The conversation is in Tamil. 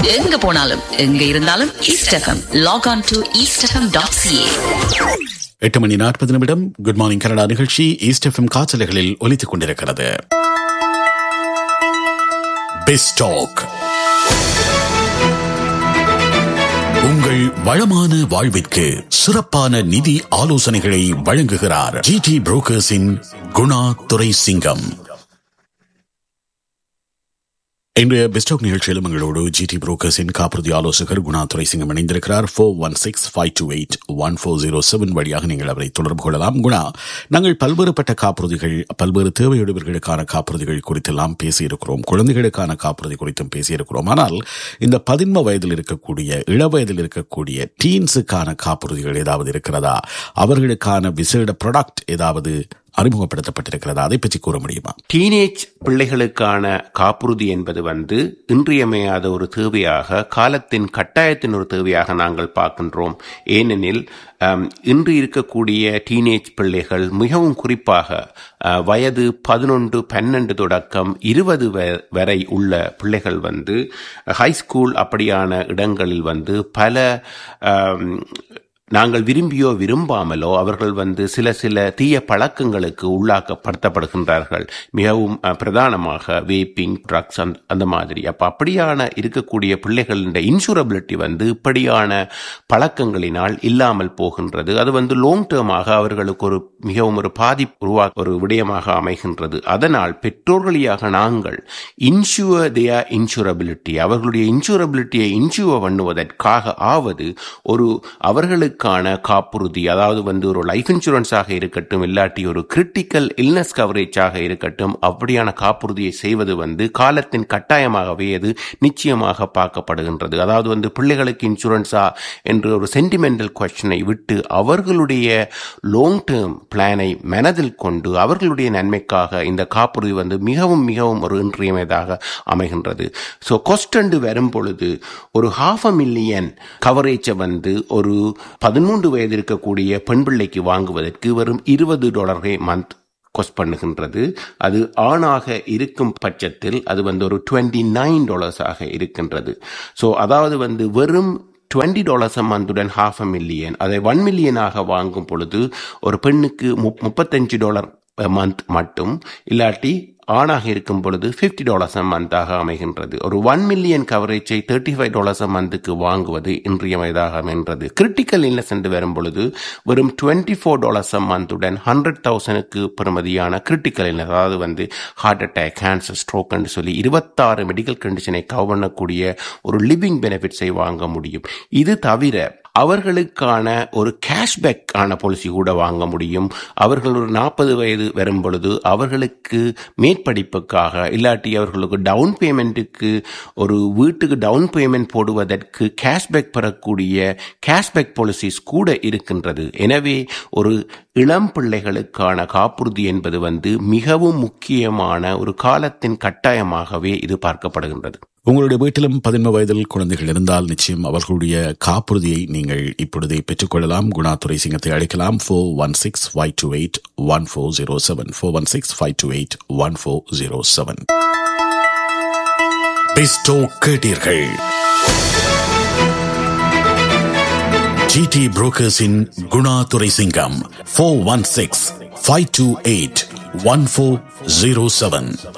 எங்க போனாலும் எங்க இருந்தாலும் east FM log on to east FM dot CA எட்டு மணி நாற்பது நிமிடம் குட் மார்னிங் கனடா நிகழ்ச்சி ஈஸ்ட் எஃப்எம் காற்றலைகளில் ஒலித்துக் கொண்டிருக்கிறது பெஸ்டாக் உங்கள் வளமான வாழ்விற்கு சிறப்பான நிதி ஆலோசனைகளை வழங்குகிறார் ஜிடி புரோக்கர்ஸின் குணா துரை சிங்கம் இன்றைய பெஸ்டாக் நிகழ்ச்சியிலும் எங்களோடு ஜிடி புரோக்கர்ஸின் காப்புறுதி ஆலோசகர் குணா துரை சிங்கம் இணைந்திருக்கிறார் four one six five two eight one four zero seven வழியாக நீங்கள் அவரை தொடர்பு கொள்ளலாம் குணா நாங்கள் பல்வேறுபட்ட காப்புறுதிகள் பல்வேறு தேவையுடையவர்களுக்கான காப்புறுதிகள் குறித்தெல்லாம் பேசியிருக்கிறோம் குழந்தைகளுக்கான காப்புறுதி குறித்தும் பேசியிருக்கிறோம் ஆனால் இந்த பதின்ம வயதில் இருக்கக்கூடிய இள வயதில் இருக்கக்கூடிய டீன்ஸுக்கான காப்புறுதிகள் ஏதாவது இருக்கிறதா அவர்களுக்கான விசேட ப்ராடக்ட் ஏதாவது அறிமுகப்படுத்தப்பட்டிருக்கிறதா அதை பற்றி கூற முடியுமா டீனேஜ் பிள்ளைகளுக்கான காப்புறுதி என்பது வந்து இன்றியமையாத ஒரு தேவையாக காலத்தின் கட்டாயத்தின் ஒரு தேவையாக நாங்கள் பார்க்கின்றோம் ஏனெனில் அம், இன்று இருக்கக்கூடிய டீனேஜ் பிள்ளைகள் மிகவும் குறிப்பாக அ, வயது பதினொன்று பன்னெண்டு தொடக்கம் இருபது வரை உள்ள பிள்ளைகள் வந்து ஹை ஸ்கூல் அப்படியான இடங்களில் வந்து பல அம், நாங்கள் விரும்பியோ விரும்பாமலோ அவர்கள் வந்து சில சில தீய பழக்கங்களுக்கு உள்ளாக்கப்படுத்தப்படுகின்றார்கள் மிகவும் அஹ், பிரதானமாக வேப்பிங் ட்ரக்ஸ் அந்த அந்த மாதிரி அப்ப அப்படியான இருக்கக்கூடிய பிள்ளைகளின் இன்சூரபிலிட்டி வந்து இப்படியான பழக்கங்களினால் இல்லாமல் போகின்றது அது வந்து லாங் டேர்மாக அவர்களுக்கு ஒரு மிகவும் ஒரு பாதிப்பு உருவா ஒரு விடயமாக அமைகின்றது அதனால் பெற்றோர்களியாக நாங்கள் இன்சூர் தேர் இன்சூரபிலிட்டி அவர்களுடைய இன்சூரபிலிட்டியை இன்சூர் பண்ணுவதற்காக ஆவது ஒரு அவர்களுக்கான காப்புறுதி அதாவது வந்து ஒரு லைஃப் இன்சூரன்ஸாக இருக்கட்டும் இல்லாட்டி ஒரு கிரிட்டிக்கல் இல்னஸ் கவரேஜாக இருக்கட்டும் அப்படியான காப்புறுதியை செய்வது வந்து காலத்தின் கட்டாயமாகவே அது நிச்சயமாக பார்க்கப்படுகின்றது அதாவது வந்து பிள்ளைகளுக்கு இன்சூரன்ஸா என்று ஒரு சென்டிமெண்டல் கொஸ்டினை விட்டு அவர்களுடைய லாங் டேர்ம் பிளானை மனதில் கொண்டு அவர்களுடைய நன்மைக்காக இந்த காப்புறுதி வந்து மிகவும் மிகவும் ஒரு இன்றியமையதாக அமைகின்றது ஸோ கொஸ்டண்டு வரும் பொழுது ஒரு ஹாஃப் அ மில்லியன் கவரேஜை வந்து ஒரு பதிமூன்று வயது இருக்கக்கூடிய பெண் பிள்ளைக்கு வாங்குவதற்கு வெறும் இருபது டாலரை மந்த் கொஸ்ட் பண்ணுகின்றது அது ஆணாக இருக்கும் பட்சத்தில் அது வந்து ஒரு டுவெண்ட்டி நைன் டாலர்ஸாக இருக்கின்றது ஸோ அதாவது வந்து வெறும் டுவெண்ட்டி டாலர்ஸ் மந்துடன் ஹாஃப் அ மில்லியன் அதை ஒன் மில்லியனாக வாங்கும் பொழுது ஒரு பெண்ணுக்கு முப் முப்பத்தஞ்சு டாலர் மந்த் மட்டும் இல்லாட்டி ஆணாக இருக்கும் பொழுது ஃபிஃப்டி டாலர்ஸ் அ மந்தாக அமைகின்றது ஒரு ஒன் மில்லியன் கவரேஜை தேர்ட்டி ஃபைவ் டாலர்ஸ் அ மந்த்துக்கு வாங்குவது இன்றியமையதாக அமைகின்றது கிரிட்டிக்கல் இல்னஸ் என்று வரும் பொழுது வெறும் டுவெண்ட்டி ஃபோர் டாலர்ஸ் அ மந்துடன் ஹண்ட்ரட் தௌசண்ட்க்கு பெறுமதியான கிரிட்டிக்கல் இல்னஸ் அதாவது வந்து ஹார்ட் அட்டாக் கேன்சர் ஸ்ட்ரோக் என்று சொல்லி இருபத்தாறு மெடிக்கல் கண்டிஷனை கவர் பண்ணக்கூடிய ஒரு லிவிங் பெனிஃபிட்ஸை வாங்க முடியும் இது தவிர அவர்களுக்கான ஒரு கேஷ்பேக் ஆன பாலிசி கூட வாங்க முடியும் அவர்கள் ஒரு நாற்பது வயது வரும் பொழுது அவர்களுக்கு மேற்படிப்புக்காக இல்லாட்டி அவர்களுக்கு டவுன் பேமெண்ட்டுக்கு ஒரு வீட்டுக்கு டவுன் பேமெண்ட் போடுவதற்கு கேஷ்பேக் பெறக்கூடிய கேஷ்பேக் பாலிசிஸ் கூட இருக்கின்றது எனவே ஒரு இளம் பிள்ளைகளுக்கான காப்புறுதி என்பது வந்து மிகவும் முக்கியமான ஒரு காலத்தின் கட்டாயமாகவே இது பார்க்கப்படுகின்றது உங்களுடைய வீட்டிலும் பதின்ம வயதில் குழந்தைகள் இருந்தால் நிச்சயம் அவர்களுடைய காப்புறுதியை நீங்கள் இப்பொழுதே பெற்றுக்கொள்ளலாம் குணா துரை சிங்கத்தை அழைக்கலாம் four one six five two eight one four zero seven four one six five two eight one four zero seven பெஸ்டோ கேட்டீர்கள் ஜிடி புரோக்கர்ஸின் Guna Durai Singam four one six five two eight one four zero seven